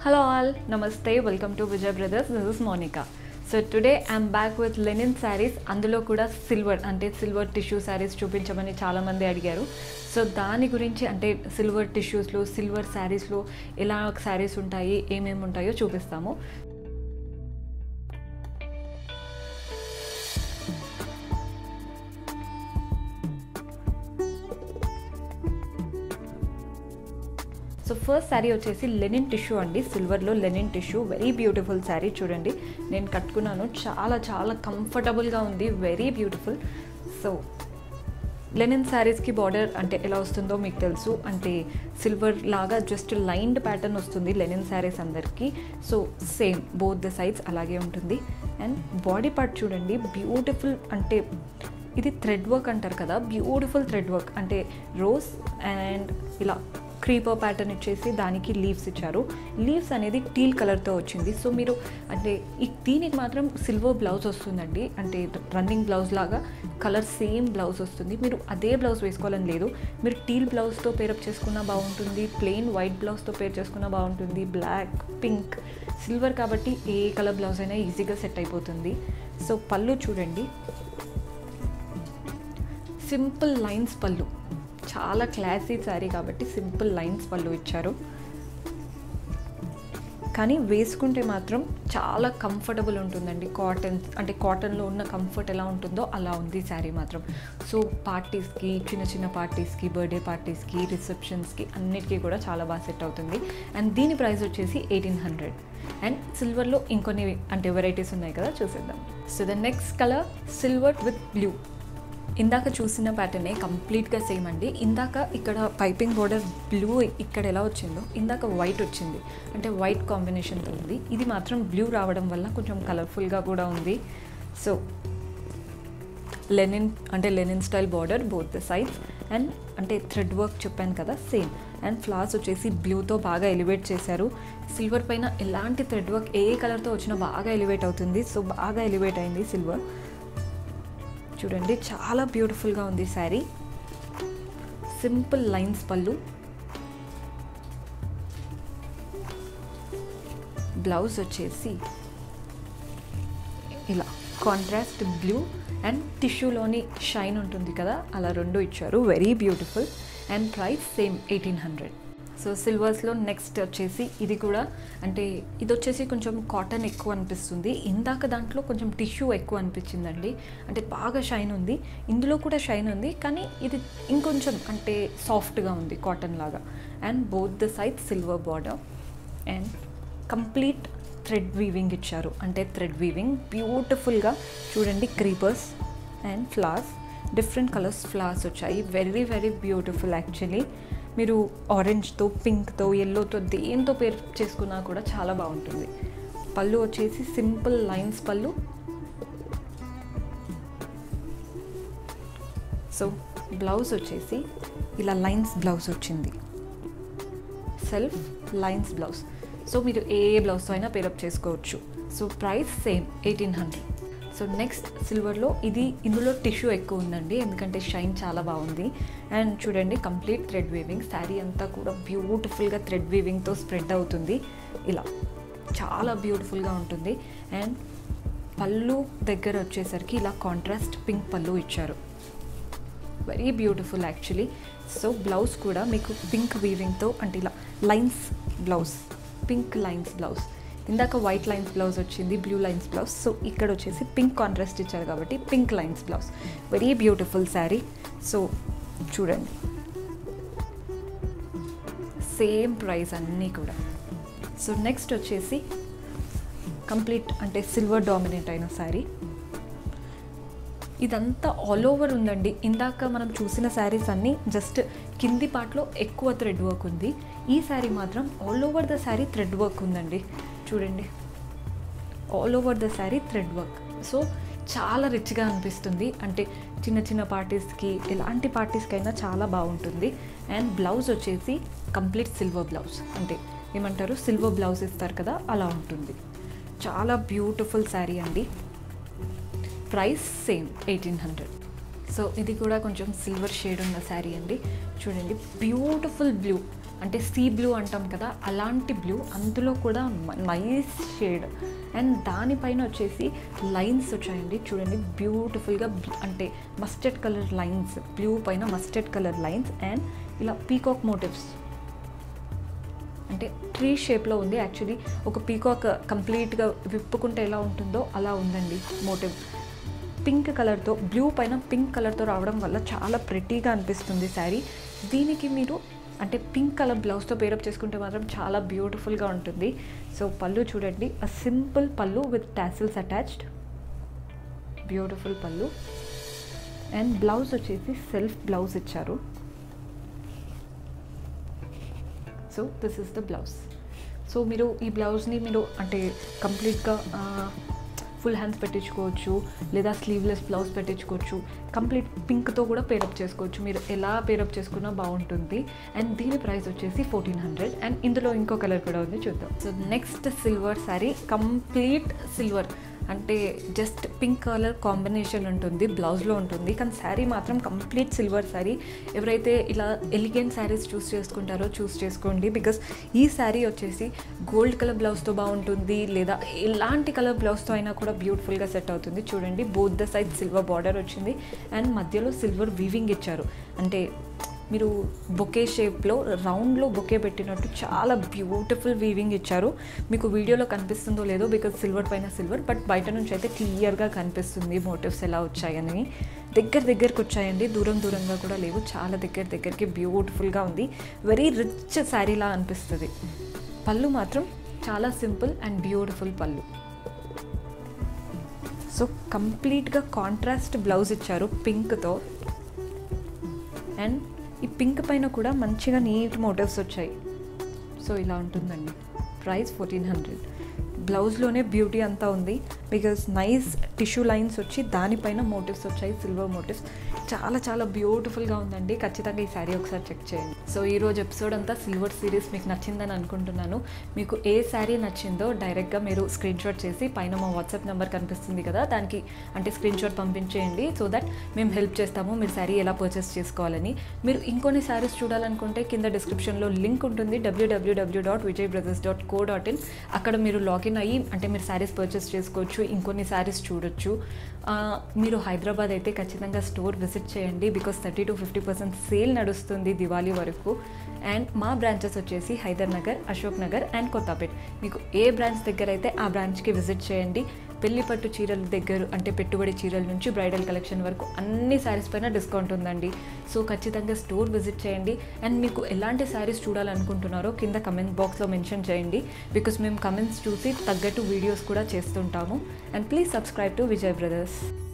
Hello all, Namaste, welcome to Vijay Brothers. This is Monica. So today I'm back with linen saris అందులో కూడా silver అంటే silver tissue saris చూపించమని చాలామంది అడిగారు so దాని గురించి అంటే సిల్వర్ టిష్యూస్లో సిల్వర్ శారీస్లో ఎలా శారీస్ ఉంటాయి ఏమేమి ఉంటాయో చూపిస్తాము సో ఫస్ట్ శారీ వచ్చేసి లెనిన్ టిష్యూ అండి సిల్వర్లో linen tissue very beautiful sari చూడండి నేను కట్టుకున్నాను చాలా చాలా కంఫర్టబుల్గా ఉంది వెరీ బ్యూటిఫుల్ సో లెనిన్ శారీస్కి బార్డర్ అంటే ఎలా వస్తుందో మీకు తెలుసు అంటే సిల్వర్ లాగా జస్ట్ లైన్డ్ ప్యాటర్న్ వస్తుంది లెనిన్ శారీస్ అందరికీ so same both the sides అలాగే ఉంటుంది అండ్ బాడీ పార్ట్ చూడండి బ్యూటిఫుల్ అంటే ఇది థ్రెడ్ వర్క్ అంటారు కదా బ్యూటిఫుల్ థ్రెడ్ వర్క్ అంటే రోజ్ అండ్ ఇలా క్రీపర్ ప్యాటర్న్ ఇచ్చేసి దానికి లీవ్స్ ఇచ్చారు లీవ్స్ అనేది టీల్ కలర్తో వచ్చింది సో మీరు అంటే ఈ దీనికి మాత్రం సిల్వర్ బ్లౌజ్ వస్తుందండి అంటే రన్నింగ్ బ్లౌజ్ లాగా కలర్ సేమ్ బ్లౌజ్ వస్తుంది మీరు అదే బ్లౌజ్ వేసుకోవాలని లేదు మీరు టీల్ బ్లౌజ్తో పేరప్ చేసుకున్నా బాగుంటుంది ప్లెయిన్ వైట్ బ్లౌజ్తో పేర్ చేసుకున్నా బాగుంటుంది బ్లాక్ పింక్ సిల్వర్ కాబట్టి ఏ కలర్ బ్లౌజ్ అయినా ఈజీగా సెట్ అయిపోతుంది సో పళ్ళు చూడండి సింపుల్ లైన్స్ పళ్ళు చాలా క్లాసీ శారీ కాబట్టి సింపుల్ లైన్స్ పళ్ళు ఇచ్చారు కానీ వేసుకుంటే మాత్రం చాలా కంఫర్టబుల్ ఉంటుందండి కాటన్ అంటే కాటన్లో ఉన్న కంఫర్ట్ ఎలా ఉంటుందో అలా ఉంది శారీ మాత్రం సో పార్టీస్కి చిన్న చిన్న పార్టీస్కి బర్త్డే పార్టీస్కి రిసెప్షన్స్కి అన్నిటికీ కూడా చాలా బాగా సెట్ అవుతుంది అండ్ దీని ప్రైస్ వచ్చేసి ఎయిటీన్ హండ్రెడ్ అండ్ సిల్వర్లో ఇంకొన్ని అంటే వెరైటీస్ ఉన్నాయి కదా చూసేద్దాం so the next colour silver with blue ఇందాక చూసిన ప్యాటర్నే కంప్లీట్గా సేమ్ అండి ఇందాక ఇక్కడ పైపింగ్ బోర్డర్ బ్లూ ఇక్కడ ఎలా వచ్చిందో ఇందాక వైట్ వచ్చింది అంటే వైట్ కాంబినేషన్తో ఉంది ఇది మాత్రం బ్లూ రావడం వల్ల కొంచెం కలర్ఫుల్గా కూడా ఉంది సో లెనిన్ అంటే linen style border both the sides and అంటే థ్రెడ్ వర్క్ చెప్పాను కదా సేమ్ అండ్ ఫ్లాస్ వచ్చేసి బ్లూతో బాగా ఎలివేట్ చేశారు సిల్వర్ పైన ఎలాంటి థ్రెడ్ వర్క్ ఏ కలర్తో వచ్చినా బాగా ఎలివేట్ అవుతుంది సో బాగా ఎలివేట్ అయింది సిల్వర్ చూడండి చాలా బ్యూటిఫుల్గా ఉంది శారీ సింపుల్ లైన్స్ పళ్ళు బ్లౌజ్ వచ్చేసి ఇలా కాంట్రాస్ట్ బ్లూ అండ్ టిష్యూలోని షైన్ ఉంటుంది కదా అలా రెండు ఇచ్చారు very beautiful and price same eighteen hundred so సిల్వర్స్లో నెక్స్ట్ వచ్చేసి ఇది కూడా అంటే ఇది వచ్చేసి కొంచెం కాటన్ ఎక్కువ అనిపిస్తుంది ఇందాక దాంట్లో కొంచెం టిష్యూ ఎక్కువ అనిపించిందండి అంటే బాగా షైన్ ఉంది ఇందులో కూడా షైన్ ఉంది కానీ ఇది ఇంకొంచెం అంటే సాఫ్ట్గా ఉంది కాటన్ లాగా and both the side silver border and complete thread weaving ఇచ్చారు అంటే థ్రెడ్ వీవింగ్ బ్యూటిఫుల్గా చూడండి creepers and flowers different colours flowers వచ్చాయి వెరీ వెరీ బ్యూటిఫుల్ యాక్చువల్లీ మీరు ఆరెంజ్తో పింక్తో ఎల్లోతో దేంతో పేరు చేసుకున్నా కూడా చాలా బాగుంటుంది పళ్ళు వచ్చేసి సింపుల్ లైన్స్ పళ్ళు సో బ్లౌజ్ వచ్చేసి ఇలా లైన్స్ బ్లౌజ్ వచ్చింది సెల్ఫ్ లైన్స్ బ్లౌజ్ సో మీరు ఏ ఏ బ్లౌజ్తో అయినా పేరప్ చేసుకోవచ్చు so price same eighteen hundred so next సిల్వర్లో ఇది ఇందులో టిష్యూ ఎక్కువ ఉందండి ఎందుకంటే షైన్ చాలా బాగుంది అండ్ చూడండి కంప్లీట్ థ్రెడ్ వీవింగ్ శారీ అంతా కూడా బ్యూటిఫుల్గా థ్రెడ్ వీవింగ్తో స్ప్రెడ్ అవుతుంది ఇలా చాలా బ్యూటిఫుల్గా ఉంటుంది అండ్ పళ్ళు దగ్గర వచ్చేసరికి ఇలా కాంట్రాస్ట్ పింక్ పళ్ళు ఇచ్చారు very beautiful actually so blouse కూడా మీకు పింక్ వీవింగ్తో అంటే ఇలా lines blouse pink lines blouse ఇందాక వైట్ లైన్స్ బ్లౌజ్ వచ్చింది బ్లూ లైన్స్ బ్లౌజ్ సో ఇక్కడ వచ్చేసి పింక్ కాంట్రాస్ట్ ఇచ్చారు కాబట్టి pink lines blouse very beautiful sari so చూడండి సేమ్ ప్రైస్ అన్నీ కూడా సో నెక్స్ట్ వచ్చేసి కంప్లీట్ అంటే సిల్వర్ డామినేట్ అయిన శారీ ఇదంతా ఆల్ ఓవర్ ఉందండి ఇందాక మనం చూసిన శారీస్ అన్నీ జస్ట్ కింది పార్ట్లో ఎక్కువ థ్రెడ్ వర్క్ ఉంది ఈ శారీ మాత్రం all over the sari thread work ఉందండి చూడండి all over the sari thread work so చాలా రిచ్గా అనిపిస్తుంది అంటే చిన్న చిన్న పార్టీస్కి ఎలాంటి పార్టీస్కైనా చాలా బాగుంటుంది అండ్ బ్లౌజ్ వచ్చేసి కంప్లీట్ సిల్వర్ బ్లౌజ్ అంటే ఏమంటారు సిల్వర్ బ్లౌజ్ ఇస్తారు కదా అలా ఉంటుంది చాలా బ్యూటిఫుల్ శారీ అండి price same eighteen hundred so ఇది కూడా కొంచెం సిల్వర్ షేడ్ ఉన్న శారీ అండి చూడండి బ్యూటిఫుల్ బ్లూ అంటే సీ బ్లూ అంటాం కదా అలాంటి బ్లూ అందులో కూడా నైస్ షేడ్ అండ్ దానిపైన వచ్చేసి లైన్స్ వచ్చాయండి చూడండి బ్యూటిఫుల్గా అంటే మస్టర్డ్ కలర్ లైన్స్ బ్లూ పైన మస్టర్డ్ కలర్ లైన్స్ అండ్ ఇలా పీకాక్ మోటివ్స్ అంటే ట్రీ షేప్లో ఉంది యాక్చువల్లీ ఒక పీకాక్ కంప్లీట్గా విప్పుకుంటే ఎలా ఉంటుందో అలా ఉందండి మోటివ్ పింక్ కలర్తో బ్లూ పైన పింక్ కలర్తో రావడం వల్ల చాలా ప్రెట్టీగా అనిపిస్తుంది శారీ దీనికి మీరు అంటే పింక్ కలర్ బ్లౌజ్తో పేరప్ చేసుకుంటే మాత్రం చాలా బ్యూటిఫుల్గా ఉంటుంది సో పళ్ళు చూడండి అ సింపుల్ పళ్ళు విత్ టాసిల్స్ అటాచ్డ్ బ్యూటిఫుల్ పళ్ళు అండ్ బ్లౌజ్ వచ్చేసి సెల్ఫ్ బ్లౌజ్ ఇచ్చారు so this is the blouse so మీరు ఈ బ్లౌజ్ని మీరు అంటే కంప్లీట్గా ఫుల్ హ్యాండ్స్ పెట్టించుకోవచ్చు లేదా స్లీవ్లెస్ బ్లౌజ్ పెట్టించుకోవచ్చు కంప్లీట్ పింక్తో కూడా పేరప్ చేసుకోవచ్చు మీరు ఎలా పేరప్ చేసుకున్నా బాగుంటుంది అండ్ దీని ప్రైస్ వచ్చేసి ఫోర్టీన్ హండ్రెడ్ అండ్ ఇందులో ఇంకో కలర్ కూడా ఉంది చూద్దాం so next silver sari complete silver అంటే జస్ట్ పింక్ కలర్ కాంబినేషన్ ఉంటుంది బ్లౌజ్లో ఉంటుంది కానీ శారీ మాత్రం కంప్లీట్ సిల్వర్ శారీ ఎవరైతే ఇలా ఎలిగెంట్ శారీస్ చూస్ చేసుకుంటారో చూస్ చేసుకోండి బికాస్ ఈ శారీ వచ్చేసి గోల్డ్ కలర్ బ్లౌజ్తో బాగుంటుంది లేదా ఎలాంటి కలర్ బ్లౌజ్తో అయినా కూడా బ్యూటిఫుల్గా సెట్ అవుతుంది చూడండి both the side silver border వచ్చింది అండ్ మధ్యలో సిల్వర్ వీవింగ్ ఇచ్చారు అంటే మీరు బొకే షేప్లో రౌండ్లో బొకే పెట్టినట్టు చాలా బ్యూటిఫుల్ వీవింగ్ ఇచ్చారు మీకు వీడియోలో కనిపిస్తుందో లేదో బికాజ్ సిల్వర్ పైన సిల్వర్ బట్ బయట నుంచి అయితే క్లియర్గా కనిపిస్తుంది మోటివ్స్ ఎలా వచ్చాయని దగ్గర దగ్గరికి వచ్చాయండి దూరం దూరంగా కూడా లేవు చాలా దగ్గర దగ్గరికి బ్యూటిఫుల్గా ఉంది వెరీ రిచ్ శారీలా అనిపిస్తుంది పళ్ళు మాత్రం చాలా సింపుల్ అండ్ బ్యూటిఫుల్ పళ్ళు సో కంప్లీట్గా కాంట్రాస్ట్ బ్లౌజ్ ఇచ్చారు పింక్తో అండ్ ఈ పింక్ పైన కూడా మంచిగా నీట్ మోటివ్స్ వచ్చాయి సో ఇలా ఉంటుందండి ప్రైస్ ఫోర్టీన్ హండ్రెడ్ బ్లౌజ్లోనే బ్యూటీ అంతా ఉంది బికాస్ నైస్ టిష్యూ లైన్స్ వచ్చి దానిపైన మోటివ్స్ వచ్చాయి సిల్వర్ మోటివ్స్ చాలా చాలా బ్యూటిఫుల్గా ఉందండి ఖచ్చితంగా ఈ శారీ ఒకసారి చెక్ చేయండి సో ఈరోజు ఎపిసోడ్ అంతా సిల్వర్ సిరీస్ మీకు నచ్చిందని అనుకుంటున్నాను మీకు ఏ శారీ నచ్చిందో డైరెక్ట్గా మీరు స్క్రీన్ షాట్ చేసి పైన మా వాట్సాప్ నెంబర్ కనిపిస్తుంది కదా దానికి అంటే స్క్రీన్ షాట్ పంపించేయండి సో దట్ మేము హెల్ప్ చేస్తాము మీరు శారీ ఎలా పర్చేస్ చేసుకోవాలని మీరు ఇంకొన్ని శారీస్ చూడాలనుకుంటే కింద డిస్క్రిప్షన్లో లింక్ ఉంటుంది WWW dot Vijay brothers dot co dot in అక్కడ మీరు లాగిన్ అయ్యి అంటే మీరు శారీస్ పర్చేస్ చేసుకోవచ్చు ఇంకొన్ని శారీస్ చూడొచ్చు ఆ, మీరు హైదరాబాద్ అయితే ఖచ్చితంగా స్టోర్ విజిట్ చేయండి because thirty to fifty percent sale నడుస్తుంది దివాళీ వరకు అండ్ మా బ్రాంచెస్ వచ్చేసి హైదర్ నగర్ అశోక్ నగర్ అండ్ కొత్తపేట్ మీకు ఏ బ్రాంచ్ దగ్గర అయితే ఆ బ్రాంచ్కి విజిట్ చేయండి పెళ్లి పట్టు చీరల దగ్గర అంటే పెట్టుబడి చీరల నుంచి బ్రైడల్ కలెక్షన్ వరకు అన్ని శారీస్ పైన డిస్కౌంట్ ఉందండి సో ఖచ్చితంగా స్టోర్ విజిట్ చేయండి అండ్ మీకు ఎలాంటి శారీస్ చూడాలనుకుంటున్నారో కింద కమెంట్ బాక్స్లో మెన్షన్ చేయండి బికాస్ మేము కమెంట్స్ చూసి తగ్గట్టు వీడియోస్ కూడా చేస్తుంటాము and please subscribe to Vijay brothers